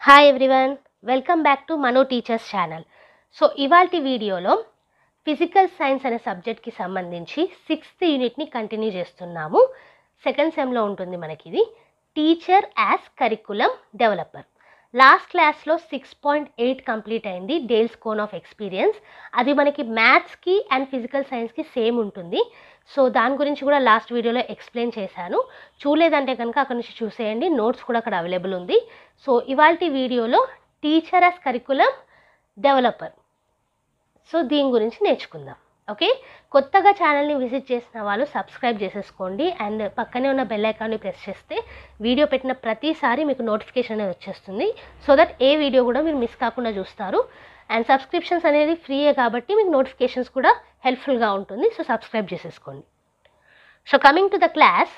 Hi everyone welcome back to Mano teachers channel so ఇవాల్టి వీడియోలో physical science అనే సబ్జెక్ట్కి సంబంధించి సిక్స్త్ యూనిట్ని కంటిన్యూ చేస్తున్నాము సెకండ్ సెమ్లో ఉంటుంది మనకి ఇది teacher as curriculum developer last క్లాస్లో సిక్స్ పాయింట్ ఎయిట్ కంప్లీట్ అయింది డేల్ స్కోన్ ఆఫ్ ఎక్స్పీరియన్స్ అది మనకి మ్యాథ్స్కి అండ్ ఫిజికల్ సైన్స్కి సేమ్ ఉంటుంది సో దాని గురించి కూడా లాస్ట్ వీడియోలో ఎక్స్ప్లెయిన్ చేశాను చూడలేదంటే కనుక అక్కడ నుంచి చూసేయండి నోట్స్ కూడా అక్కడ అవైలబుల్ ఉంది సో ఇవాళ వీడియోలో teacher as curriculum developer so దీని గురించి నేర్చుకుందాం ఓకే కొత్తగా ఛానల్ని విజిట్ చేసిన వాళ్ళు సబ్స్క్రైబ్ చేసేసుకోండి అండ్ పక్కనే ఉన్న బెల్ ఐకాన్ని ప్రెస్ చేస్తే వీడియో పెట్టిన ప్రతిసారి మీకు నోటిఫికేషన్ అనేది వచ్చేస్తుంది సో దట్ ఏ వీడియో కూడా మీరు మిస్ కాకుండా చూస్తారు అండ్ సబ్స్క్రిప్షన్స్ అనేది ఫ్రీయే కాబట్టి మీకు నోటిఫికేషన్స్ కూడా హెల్ప్ఫుల్గా ఉంటుంది సో సబ్స్క్రైబ్ చేసేసుకోండి so coming to the class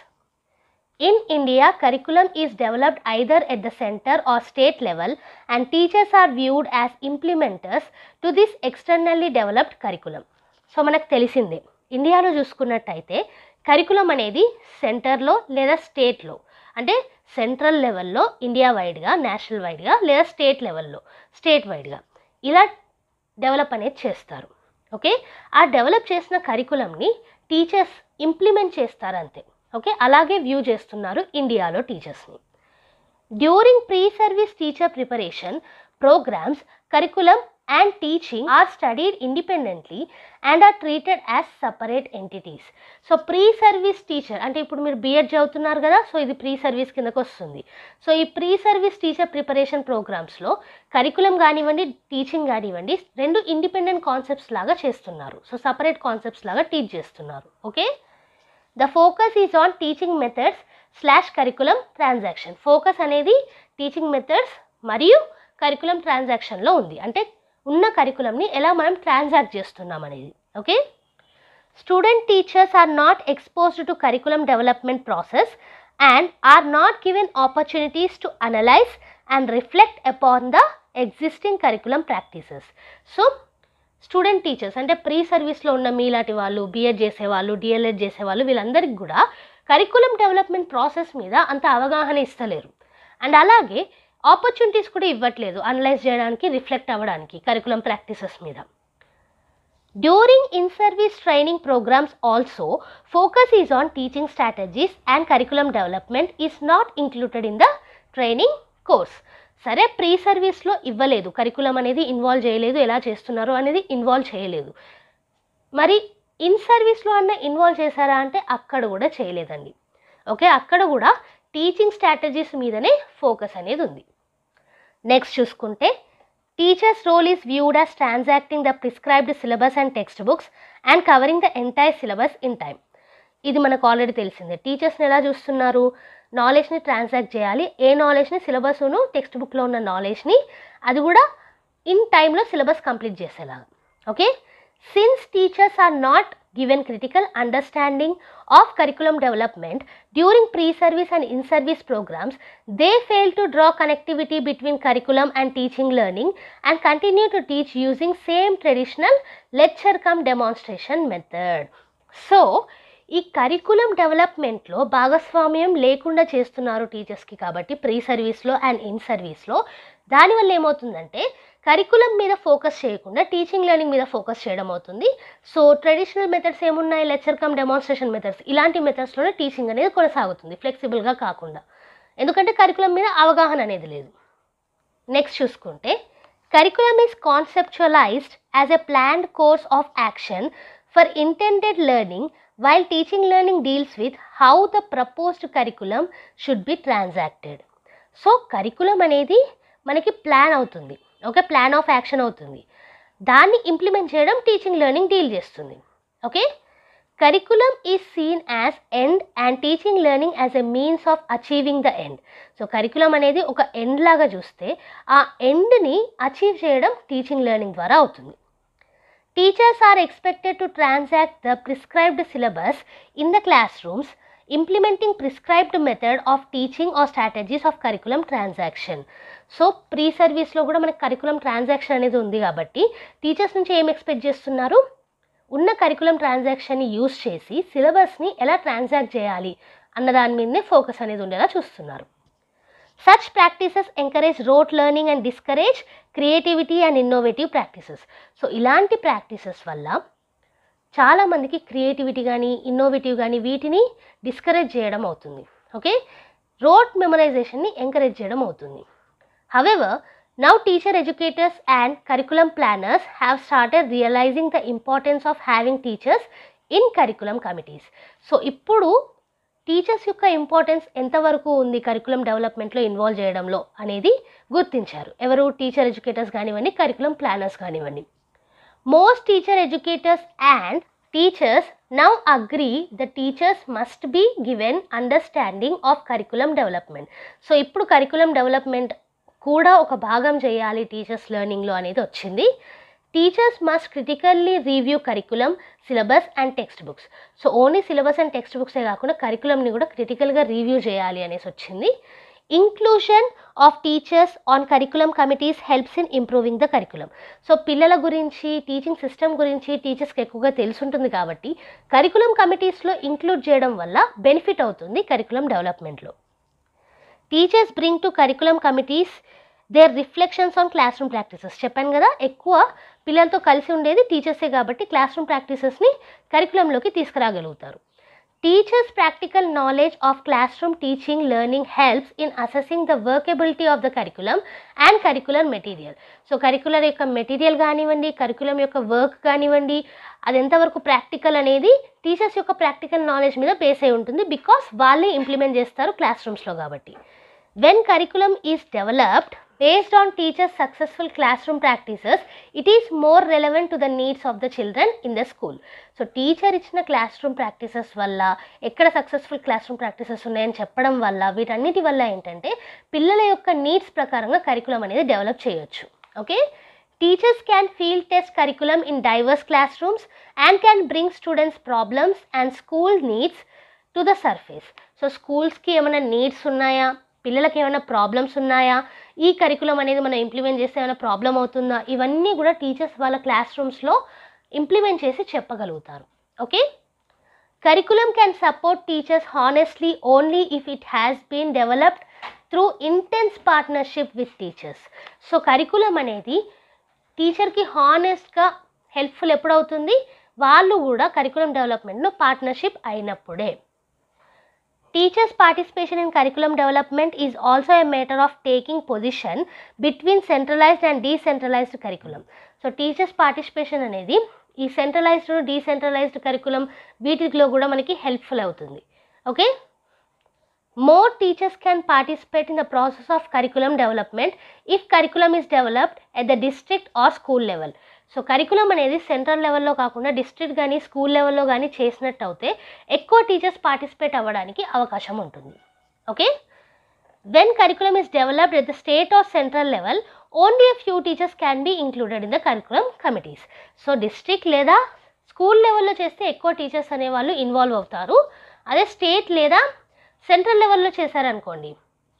In India, curriculum is developed either at the center or state level, and teachers are viewed as implementers to this externally developed curriculum. So మనకు తెలిసిందే ఇండియాలో చూసుకున్నట్టయితే curriculum అనేది సెంటర్లో లేదా స్టేట్లో అంటే సెంట్రల్ లెవెల్లో ఇండియా వైడ్గా నేషనల్ వైడ్గా లేదా స్టేట్ లెవెల్లో స్టేట్ వైడ్గా ఇలా డెవలప్ అనేది చేస్తారు ఓకే ఆ డెవలప్ చేసిన కరికులంని టీచర్స్ ఇంప్లిమెంట్ చేస్తారు అంతే ఓకే అలాగే వ్యూ చేస్తున్నారు ఇండియాలో టీచర్స్ని during pre service teacher preparation programmes curriculum and teaching are studied independently and are treated as separate entities so pre service teacher అంటే ఇప్పుడు మీరు బీఎడ్ చదువుతున్నారు కదా సో ఇది ప్రీ సర్వీస్ కిందకు వస్తుంది సో ఈ ప్రీ సర్వీస్ టీచర్ ప్రిపరేషన్ ప్రోగ్రామ్స్లో కరికులం కానివ్వండి టీచింగ్ కానివ్వండి రెండు ఇండిపెండెంట్ కాన్సెప్ట్స్ లాగా చేస్తున్నారు సో సపరేట్ కాన్సెప్ట్స్ లాగా టీచ్ చేస్తున్నారు okay the focus is on teaching methods slash curriculum transaction focus అనేది టీచింగ్ మెథడ్స్ మరియు కరికులం ట్రాన్సాక్షన్లో ఉంది అంటే ఉన్న కరికులంని ఎలా మనం ట్రాన్సాక్ట్ చేస్తున్నాం అనేది okay student teachers are not exposed to curriculum development process and are not given opportunities to analyse and reflect upon the existing curriculum practices so student teachers అంటే ప్రీ సర్వీస్లో ఉన్న మీలాంటి వాళ్ళు బీఎడ్ చేసేవాళ్ళు డిఎల్ఎడ్ చేసేవాళ్ళు వీళ్ళందరికీ కూడా కరికులం డెవలప్మెంట్ ప్రాసెస్ మీద అంత అవగాహన ఇస్తలేరు అండ్ అలాగే ఆపర్చునిటీస్ కూడా ఇవ్వట్లేదు అనలైజ్ చేయడానికి రిఫ్లెక్ట్ అవ్వడానికి కరికులం ప్రాక్టీసెస్ మీద during in service training programmes also focus is on teaching strategies and curriculum development is not included in the training course సరే ప్రీ సర్వీస్లో ఇవ్వలేదు కరికులం అనేది ఇన్వాల్వ్ చేయలేదు ఎలా చేస్తున్నారు అనేది ఇన్వాల్వ్ చేయలేదు మరి ఇన్ సర్వీస్లో అన్న ఇన్వాల్వ్ చేశారా అంటే అక్కడ కూడా చేయలేదండి ఓకే అక్కడ కూడా టీచింగ్ స్ట్రాటజీస్ మీదనే ఫోకస్ అనేది ఉంది నెక్స్ట్ చూసుకుంటే teachers role is viewed as transacting the prescribed syllabus and text books and covering the entire syllabus in time ఇది మనకు ఆల్రెడీ తెలిసిందే టీచర్స్ని ఎలా చూస్తున్నారు నాలెడ్జ్ని ట్రాన్సాక్ట్ చేయాలి ఏ నాలెడ్జ్ని సిలబస్ను టెక్స్ట్ బుక్లో ఉన్న నాలెడ్జ్ని అది కూడా ఇన్ టైంలో సిలబస్ కంప్లీట్ చేసేలాగా okay since teachers are not given critical understanding of curriculum development during pre-service and in-service programs, they fail to draw connectivity between curriculum and teaching learning and continue to teach using same traditional lecture cum demonstration method. So, ఈ curriculum డెవలప్మెంట్లో భాగస్వామ్యం లేకుండా చేస్తున్నారు టీచర్స్కి కాబట్టి pre సర్వీస్లో and in సర్వీస్లో దానివల్ల ఏమవుతుందంటే కరికులం మీద ఫోకస్ చేయకుండా టీచింగ్ లెర్నింగ్ మీద ఫోకస్ చేయడం అవుతుంది సో ట్రెడిషనల్ మెథడ్స్ ఏమున్నాయి లెక్చర్ కమ్ డెమాన్స్ట్రేషన్ మెథడ్స్ ఇలాంటి మెథడ్స్లోనే టీచింగ్ అనేది కొనసాగుతుంది ఫ్లెక్సిబుల్గా కాకుండా ఎందుకంటే కరికులం మీద అవగాహన అనేది లేదు నెక్స్ట్ చూసుకుంటే curriculum is conceptualised as a planned course of action for intended learning while teaching learning deals with how the proposed curriculum should be transacted so curriculum అనేది మనకి ప్లాన్ అవుతుంది ఓకే ప్లాన్ ఆఫ్ యాక్షన్ అవుతుంది దాన్ని implement చేయడం teaching learning deal చేస్తుంది okay curriculum is seen as end and teaching learning as a means of achieving the end so curriculum అనేది ఒక end లాగా చూస్తే ఆ ఎండ్ని అచీవ్ చేయడం టీచింగ్ లెర్నింగ్ ద్వారా అవుతుంది teachers are expected to transact the prescribed syllabus in the class rooms implementing prescribed method of teaching or strategies of curriculum transaction so pre సర్వీస్లో కూడా మనకి కరికులం ట్రాన్సాక్షన్ అనేది ఉంది కాబట్టి టీచర్స్ నుంచి ఏం ఎక్స్పెక్ట్ చేస్తున్నారు ఉన్న కరికులం ట్రాన్సాక్షన్ని యూస్ చేసి సిలబస్ని ఎలా ట్రాన్సాక్ట్ చేయాలి అన్న దాని మీదనే ఫోకస్ అనేది ఉండేలా చూస్తున్నారు such practices encourage rote learning and discourage creativity and innovative practices so ఇలాంటి ప్రాక్టీసెస్ వల్ల చాలామందికి క్రియేటివిటీ కానీ ఇన్నోవేటివ్ కానీ వీటిని డిస్కరేజ్ చేయడం అవుతుంది ఓకే రోట్ మెమరైజేషన్ని ఎంకరేజ్ చేయడం అవుతుంది however now teacher educators and curriculum planners have started realising the importance of having teachers in curriculum committees so ఇప్పుడు టీచర్స్ యొక్క ఇంపార్టెన్స్ ఎంతవరకు ఉంది కరికులం డెవలప్మెంట్లో ఇన్వాల్వ్ చేయడంలో అనేది గుర్తించారు ఎవరు టీచర్ ఎడ్యుకేటర్స్ కానివ్వండి కరికులం ప్లానర్స్ కానివ్వండి most teacher educators and teachers now agree the teachers must be given understanding of curriculum development so ఇప్పుడు కరికులం డెవలప్మెంట్ కూడా ఒక భాగం చేయాలి టీచర్స్ లెర్నింగ్లో అనేది వచ్చింది teachers must critically review curriculum syllabus and text books so only syllabus and text బుక్సే కాకుండా కరికులంని కూడా క్రిటికల్గా రివ్యూ చేయాలి అనేసి వచ్చింది inclusion of teachers on curriculum committees helps in improving the curriculum so పిల్లల గురించి టీచింగ్ సిస్టమ్ గురించి టీచర్స్కి ఎక్కువగా తెలుసుంటుంది కాబట్టి కరికులం కమిటీస్లో ఇంక్లూడ్ చేయడం వల్ల బెనిఫిట్ అవుతుంది కరికులం డెవలప్మెంట్లో teachers bring to curriculum committees their reflections on class room practices చెప్పాను కదా ఎక్కువ పిల్లలతో కలిసి ఉండేది టీచర్సే కాబట్టి క్లాస్ రూమ్ ప్రాక్టీసెస్ని కరికులంలోకి తీసుకురాగలుగుతారు teachers practical knowledge of class room teaching learning helps in assessing the workability of the curriculum and curricular material so curricular యొక్క మెటీరియల్ కానివ్వండి కరికులం యొక్క వర్క్ కానివ్వండి అది ఎంతవరకు ప్రాక్టికల్ అనేది టీచర్స్ యొక్క ప్రాక్టికల్ నాలెడ్జ్ మీద బేస్ అయి ఉంటుంది బికాస్ వాళ్ళే ఇంప్లిమెంట్ చేస్తారు క్లాస్ రూమ్స్లో కాబట్టి when curriculum is developed based on teachers' successful classroom practices, it is more relevant to the needs of the children in the school. సో టీచర్ ఇచ్చిన క్లాస్ రూమ్ ప్రాక్టీసెస్ వల్ల ఎక్కడ సక్సెస్ఫుల్ క్లాస్ రూమ్ ప్రాక్టీసెస్ ఉన్నాయని చెప్పడం వల్ల వీటన్నిటి వల్ల ఏంటంటే పిల్లల యొక్క నీడ్స్ ప్రకారంగా కరికులం అనేది డెవలప్ చేయొచ్చు okay teachers can field test curriculum in diverse class rooms and can bring students problems and school needs to the surface so స్కూల్స్కి ఏమైనా నీడ్స్ ఉన్నాయా పిల్లలకి ఏమైనా ప్రాబ్లమ్స్ ఉన్నాయా ఈ కరికులం అనేది మనం ఇంప్లిమెంట్ చేస్తే ఏమైనా ప్రాబ్లం అవుతుందా ఇవన్నీ కూడా టీచర్స్ వాళ్ళ క్లాస్ రూమ్స్లో ఇంప్లిమెంట్ చేసి చెప్పగలుగుతారు okay curriculum can support teachers honestly only if it has been developed through intense partnership with teachers so curriculum అనేది టీచర్కి హానెస్ట్గా హెల్ప్ఫుల్ ఎప్పుడవుతుంది వాళ్ళు కూడా కరికులం డెవలప్మెంట్లో పార్ట్నర్షిప్ అయినప్పుడే Teachers' participation in curriculum development is also a matter of taking position between centralized and decentralized curriculum. So teachers participation అనేది ఈ centralised decentralised curriculum వీటిలో కూడా మనకి హెల్ప్ఫుల్ అవుతుంది okay more teachers can participate in the process of curriculum development if curriculum is developed at the district or school level so curriculum అనేది central లెవెల్లో కాకుండా district కానీ స్కూల్ లెవెల్లో కానీ చేసినట్టు అయితే ఎక్కువ టీచర్స్ పార్టిసిపేట్ అవ్వడానికి అవకాశం ఉంటుంది okay when curriculum is developed at the state or central level only a few teachers can be included in the curriculum committees so district లేదా స్కూల్ లెవెల్లో చేస్తే ఎక్కువ టీచర్స్ అనేవాళ్ళు ఇన్వాల్వ్ అవుతారు అదే స్టేట్ లేదా సెంట్రల్ లెవెల్లో చేశారనుకోండి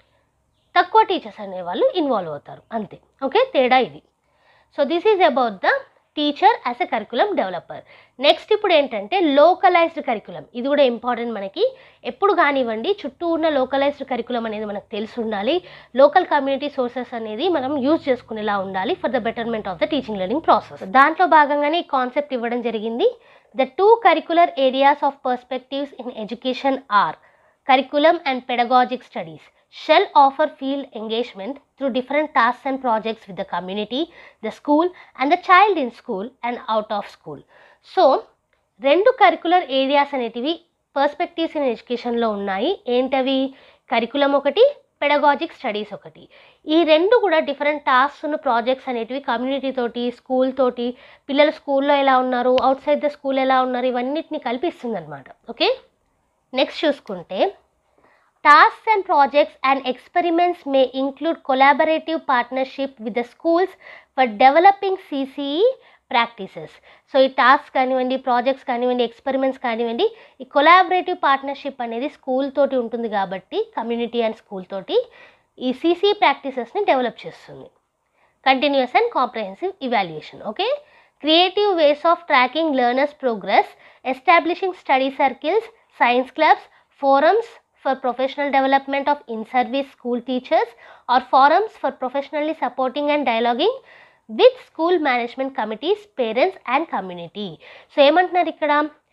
తక్కువ టీచర్స్ అనేవాళ్ళు ఇన్వాల్వ్ అవుతారు అంతే ఓకే తేడా ఇది so this is about the teacher as a curriculum developer next ఇప్పుడు ఏంటంటే లోకలైజ్డ్ కరికులం ఇది కూడా ఇంపార్టెంట్ మనకి ఎప్పుడు కానివ్వండి చుట్టూ ఉన్న లోకలైజ్డ్ కరికులం అనేది మనకు తెలిసి ఉండాలి లోకల్ కమ్యూనిటీ సోర్సెస్ అనేది మనం యూజ్ చేసుకునేలా ఉండాలి for the betterment of the teaching learning process దాంట్లో భాగంగానే ఈ కాన్సెప్ట్ ఇవ్వడం జరిగింది the two curricular areas of perspectives in education or curriculum and pedagogic studies shall offer field engagement through different tasks and projects with the community, the school, and the child in school and out of school. So రెండు curricular areas అనేటివి perspectives in ఎడ్యుకేషన్లో ఉన్నాయి ఏంటవి curriculum ఒకటి పెడగాజిక్ studies ఒకటి ఈ రెండు కూడా డిఫరెంట్ టాస్క్స్ ప్రాజెక్ట్స్ అనేటివి కమ్యూనిటీ తోటి స్కూల్ తోటి పిల్లలు స్కూల్లో ఎలా ఉన్నారు అవుట్ సైడ్ ద స్కూల్ ఎలా ఉన్నారు ఇవన్నిటిని కల్పిస్తుంది అనమాట ఓకే నెక్స్ట్ చూసుకుంటే tasks and projects and experiments may include collaborative partnership with the schools for developing CCE practices so ఈ టాస్క్ కానివ్వండి ప్రాజెక్ట్స్ కానివ్వండి ఎక్స్పెరిమెంట్స్ కానివ్వండి ఈ కొలాబరేటివ్ పార్ట్నర్షిప్ అనేది స్కూల్ తోటి ఉంటుంది కాబట్టి కమ్యూనిటీ అండ్ స్కూల్ తోటి ఈ సిసి ప్రాక్టీసెస్ని డెవలప్ చేస్తుంది continuous and comprehensive evaluation okay creative ways of tracking learners progress establishing study circles science clubs forums for professional development of in-service school teachers or forums for professionally supporting and dialoguing with school management committees, parents and community. So ఏమంటున్నారు ఇక్కడ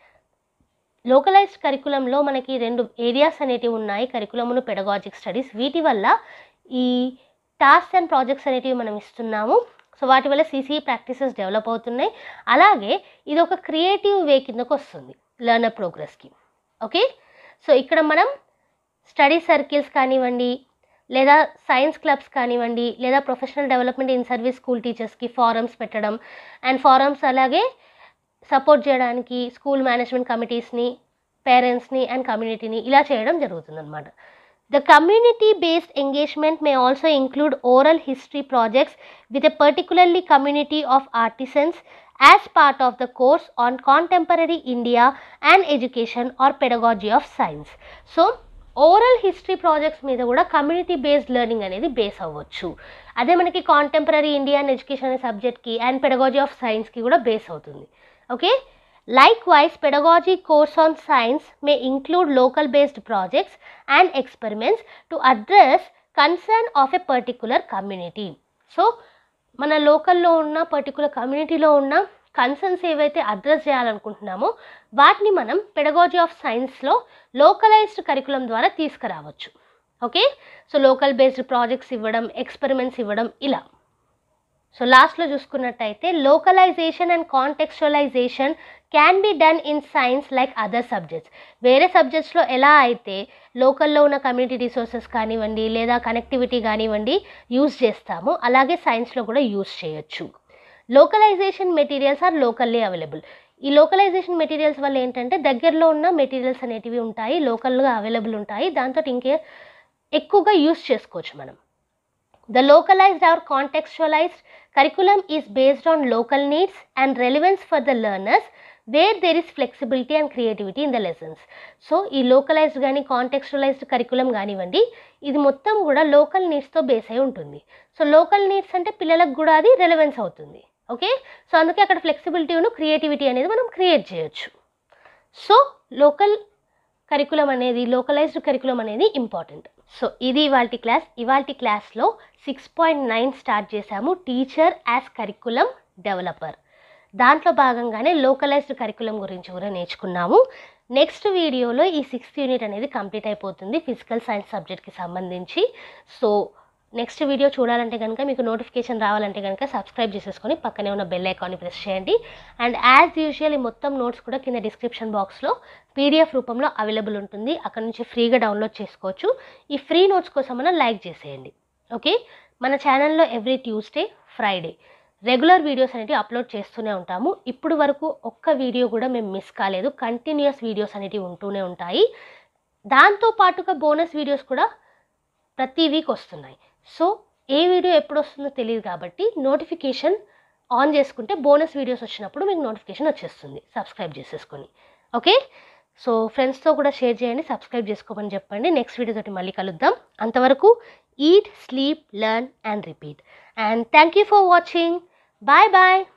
localised కరికులంలో మనకి రెండు areas అనేటివి ఉన్నాయి కరికులమును పెడగాజిక్ studies వీటి వల్ల ఈ task and projects అనేటివి మనం ఇస్తున్నాము సో వాటి వల్ల సీసీ ప్రాక్టీసెస్ డెవలప్ అవుతున్నాయి అలాగే ఇది ఒక క్రియేటివ్ వే కిందకు వస్తుంది లర్నర్ ప్రోగ్రెస్కి ఓకే సో ఇక్కడ మనం స్టడీ సర్కిల్స్ కానివ్వండి లేదా సైన్స్ క్లబ్స్ కానివ్వండి లేదా professional development in service school టీచర్స్కి ఫారమ్స్ పెట్టడం అండ్ ఫారమ్స్ అలాగే సపోర్ట్ చేయడానికి స్కూల్ మేనేజ్మెంట్ కమిటీస్ని పేరెంట్స్ని అండ్ కమ్యూనిటీని ఇలా చేయడం జరుగుతుందన్నమాట the community based engagement may also include oral history projects with a particularly community of artisans as part of the course on contemporary India and education or pedagogy of science so oral history projects మీద కూడా community based learning అనేది base అవ్వచ్చు అదే మనకి contemporary India and education అనే సబ్జెక్ట్కి and pedagogy of సైన్స్కి కూడా బేస్ అవుతుంది okay Likewise, pedagogy course on science may include local based projects and experiments to address concern of a particular community. So మన లోకల్లో ఉన్న పర్టికులర్ కమ్యూనిటీలో ఉన్న కన్సర్న్స్ ఏవైతే అడ్రస్ చేయాలనుకుంటున్నామో వాటిని మనం పెడగాజీ ఆఫ్ సైన్స్లో లోకలైజ్డ్ కరికులం ద్వారా తీసుకురావచ్చు okay so local based projects ఇవ్వడం ఎక్స్పెరిమెంట్స్ ఇవ్వడం ఇలా సో లాస్ట్లో చూసుకున్నట్టయితే localisation and contextualisation can be done in science like other subjects వేరే సబ్జెక్ట్స్లో ఎలా అయితే లోకల్లో ఉన్న కమ్యూనిటీ రిసోర్సెస్ కానివ్వండి లేదా కనెక్టివిటీ కానివ్వండి యూజ్ చేస్తామో అలాగే సైన్స్లో కూడా యూజ్ చేయొచ్చు localisation materials are locally available ఈ లోకలైజేషన్ మెటీరియల్స్ వల్ల ఏంటంటే దగ్గరలో ఉన్న మెటీరియల్స్ అనేటివి ఉంటాయి లోకల్గా అవైలబుల్ ఉంటాయి దాంతో ఇంకే ఎక్కువగా యూజ్ చేసుకోవచ్చు మనం the localized or contextualized curriculum is based on local needs and relevance for the learners where there is flexibility and creativity in the lessons. So ఈ లోకలైజ్డ్ కానీ కాంటెక్స్చువలైజ్డ్ కరికులం కానివ్వండి ఇది మొత్తం కూడా లోకల్ నీడ్స్తో బేస్ అయి ఉంటుంది సో లోకల్ నీడ్స్ అంటే పిల్లలకు కూడా అది రెలవెన్స్ అవుతుంది ఓకే సో అందుకే అక్కడ ఫ్లెక్సిబిలిటీను క్రియేటివిటీ అనేది మనం క్రియేట్ చేయొచ్చు సో లోకల్ కరికులం అనేది లోకలైజ్డ్ కరికులం అనేది ఇంపార్టెంట్ సో ఇది ఇవాల్టి క్లాస్ ఇవాల్టి క్లాస్లో సిక్స్ పాయింట్ నైన్ స్టార్ట్ చేశాము టీచర్ యాజ్ కరికులం డెవలపర్ దాంట్లో భాగంగానే లోకలైజ్డ్ కరికులం గురించి కూడా నేర్చుకున్నాము నెక్స్ట్ వీడియోలో ఈ సిక్స్త్ యూనిట్ అనేది కంప్లీట్ అయిపోతుంది ఫిజికల్ సైన్స్ సబ్జెక్ట్కి సంబంధించి సో నెక్స్ట్ వీడియో చూడాలంటే కనుక మీకు నోటిఫికేషన్ రావాలంటే కనుక సబ్స్క్రైబ్ చేసేసుకొని పక్కనే ఉన్న బెల్ ఐకాన్ని ప్రెస్ చేయండి అండ్ యాజ్ యూజువల్ ఈ మొత్తం నోట్స్ కూడా కింద డిస్క్రిప్షన్ బాక్స్లో పీడిఎఫ్ రూపంలో అవైలబుల్ ఉంటుంది అక్కడ నుంచి ఫ్రీగా డౌన్లోడ్ చేసుకోవచ్చు ఈ ఫ్రీ నోట్స్ కోసం మనం లైక్ చేసేయండి ఓకే మన ఛానల్లో every Tuesday Friday regular videos అనేవి అప్లోడ్ చేస్తూనే ఉంటాము ఇప్పుడు వరకు ఒక్క వీడియో కూడా మేము మిస్ కాలేదు కంటిన్యూస్ వీడియోస్ అనేవి ఉంటూనే ఉంటాయి దాంతో పాటుగా బోనస్ వీడియోస్ కూడా ప్రతి వీక్ వస్తున్నాయి సో ఏ వీడియో ఎప్పుడు వస్తుందో తెలియదు కాబట్టి నోటిఫికేషన్ ఆన్ చేసుకుంటే బోనస్ వీడియోస్ వచ్చినప్పుడు మీకు నోటిఫికేషన్ వచ్చేస్తుంది సబ్స్క్రైబ్ చేసేసుకొని ఓకే సో ఫ్రెండ్స్తో కూడా షేర్ చేయండి సబ్స్క్రైబ్ చేసుకోమని చెప్పండి నెక్స్ట్ వీడియో తోటి మళ్ళీ కలుద్దాం అంతవరకు eat sleep learn and repeat and thank you for watching bye bye